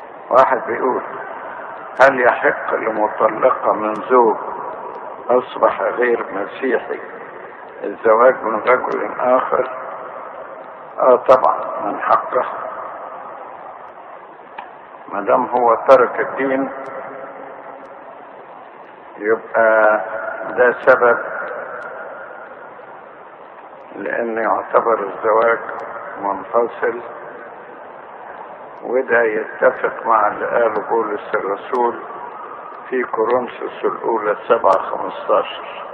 واحد بيقول هل يحق لمطلقة من زوج أصبح غير مسيحي الزواج من رجل آخر آه طبعا من حقه ما دام هو ترك الدين يبقى ده سبب لأن يعتبر الزواج منفصل وده يتفق مع اللي قاله بولس الرسول في كورنثوس الأولى سبعة خمستاشر